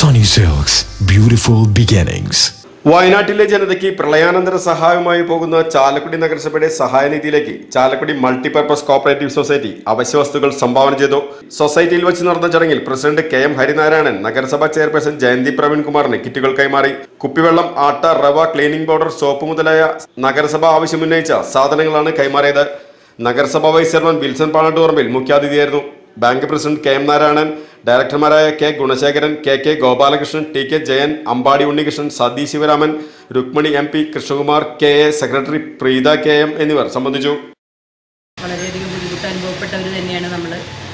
Sunny Silks, beautiful beginnings. വയനാട്ടിലെ ജനതയ്ക്ക് പ്രളയാനന്തര സഹായവുമായി പോകുന്ന ചാലക്കുടി നഗരസഭയുടെ സഹായനിധിയിലേക്ക് ചാലക്കുടി മൾട്ടിപർപ്പസ് കോപ്പറേറ്റീവ് സൊസൈറ്റി അവശ്യവസ്തുക്കൾ സംഭാവന ചെയ്തു സൊസൈറ്റിയിൽ വെച്ച് നടന്ന ചടങ്ങിൽ പ്രസിഡന്റ് കെ എം ഹരിനാരായണൻ നഗരസഭാ ചെയർപേഴ്സൺ ജയന്തി പ്രവീൺകുമാറിന് കിറ്റുകൾ കൈമാറി കുപ്പിവെള്ളം ആട്ട റവ ക്ലീനിംഗ് പൗഡർ സോപ്പ് മുതലായ നഗരസഭ ആവശ്യമുന്നയിച്ച സാധനങ്ങളാണ് കൈമാറിയത് നഗരസഭാ വൈസ് ചെയർമാൻ വിൽസൺ പാണട്ടൂറമ്പിൽ മുഖ്യാതിഥിയായിരുന്നു bank president K M Narayanan ഡയറക്ടർമാരായ K Gunasekharan K K Gopalakrishnan T K Jayan Ambadi Unnikrishnan Sathi Sivaraman Rukmini M P Krishnakumar K A secretary Preetha K M എന്നിവർ സംബന്ധിച്ചു വളരെയധികം ബുദ്ധിമുട്ട് അനുഭവപ്പെട്ടവർ തന്നെയാണ് നമ്മൾ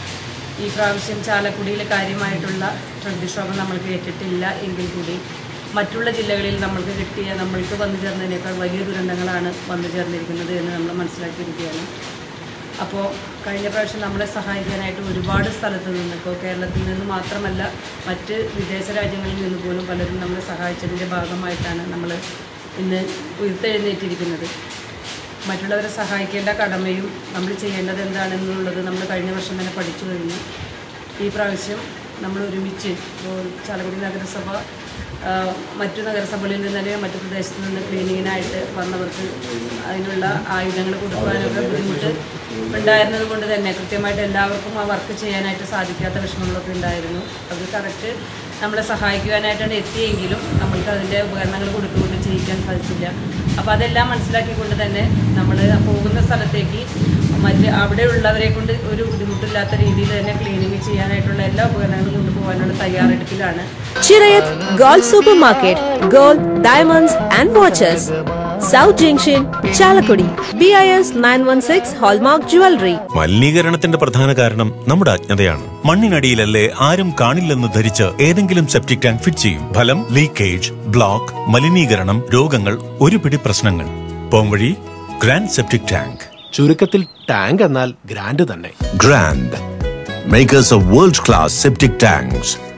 ഈ പ്രാവശ്യം ചാലക്കുടിയിൽ കാര്യമായിട്ടുള്ള പ്രകൃതിക്ഷോഭം നമ്മൾക്ക് ഏറ്റിട്ടില്ല എങ്കിൽ കൂടി മറ്റുള്ള ജില്ലകളിൽ നമ്മൾക്ക് കിട്ടിയ നമ്മൾക്ക് വന്നു ചേർന്നതിനേക്കാൾ വലിയ ദുരന്തങ്ങളാണ് വന്നു ചേർന്നിരിക്കുന്നത് എന്ന് നമ്മൾ മനസ്സിലാക്കിയിരിക്കുകയാണ് അപ്പോൾ കഴിഞ്ഞ പ്രാവശ്യം നമ്മളെ സഹായിക്കാനായിട്ട് ഒരുപാട് സ്ഥലത്ത് നിന്ന് ഇപ്പോൾ കേരളത്തിൽ നിന്ന് മാത്രമല്ല മറ്റ് വിദേശ രാജ്യങ്ങളിൽ നിന്ന് പോലും പലരും നമ്മളെ സഹായിച്ചതിൻ്റെ ഭാഗമായിട്ടാണ് നമ്മൾ ഇന്ന് ഉയർത്തെഴുന്നേറ്റിരിക്കുന്നത് മറ്റുള്ളവരെ സഹായിക്കേണ്ട കടമയും നമ്മൾ ചെയ്യേണ്ടത് എന്താണെന്നുള്ളത് നമ്മൾ കഴിഞ്ഞ വർഷം തന്നെ പഠിച്ചു കഴിഞ്ഞു ഈ പ്രാവശ്യം നമ്മൾ ഒരുമിച്ച് ഇപ്പോൾ ചാലക്കുടി നഗരസഭ ആ, മറ്റു നഗരസഭകളിൽ നിന്ന് അല്ലെങ്കിൽ മറ്റു പ്രദേശത്ത് നിന്ന് ക്ലീനിങ്ങിനായിട്ട് വന്നവർക്ക് അതിനുള്ള ആയുധങ്ങൾ കൊടുക്കാനൊക്കെ ബുദ്ധിമുട്ട് ഉണ്ടായിരുന്നത് കൊണ്ട് തന്നെ കൃത്യമായിട്ട് എല്ലാവർക്കും ആ വർക്ക് ചെയ്യാനായിട്ട് സാധിക്കാത്ത വിഷമങ്ങളൊക്കെ ഉണ്ടായിരുന്നു അത് കറക്റ്റ് നമ്മളെ സഹായിക്കുവാനായിട്ടാണ് എത്തിയെങ്കിലും നമ്മൾക്ക് അതിൻ്റെ ഉപകരണങ്ങൾ കൊടുത്തുകൊണ്ട് ചെയ്യിക്കാൻ സാധിച്ചില്ല അപ്പോൾ അതെല്ലാം മനസ്സിലാക്കിക്കൊണ്ട് തന്നെ നമ്മൾ പോകുന്ന സ്ഥലത്തേക്ക് മറ്റ് അവിടെയുള്ളവരെ കൊണ്ട് ഒരു ബുദ്ധിമുട്ടില്ലാത്ത രീതിയിൽ തന്നെ ക്ലീനിങ് ചെയ്യാനായിട്ടുള്ള എല്ലാ ഉപകരണങ്ങളും കൊണ്ടുപോകാനുള്ള തയ്യാറെടുപ്പിലാണ് Chirayat Gold Supermarket, Gold, Diamonds and Watches. South Junction, Chalakudi. BIS 916 Hallmark Jewelry. മലിനീകരണത്തിന്റെ പ്രധാന കാരണം നമ്മുടെ അജ്ഞതയാണ് മണ്ണിനടിയിലല്ലേ ആരും കാണില്ലെന്ന് ധരിച്ച് ഏതെങ്കിലും സെപ്റ്റിക് ടാങ്ക് ഫിറ്റ് ചെയ്യും ഫലം ലീക്കേജ് ബ്ലോക്ക് മലിനീകരണം രോഗങ്ങൾ ഒരു പിടി പ്രശ്നങ്ങൾ പോംവഴി ഗ്രാൻഡ് സെപ്റ്റിക് ടാങ്ക് ചുരുക്കത്തിൽ ടാങ്ക് എന്നാൽ ഗ്രാൻഡ് തന്നെ Grand makers of world class septic tanks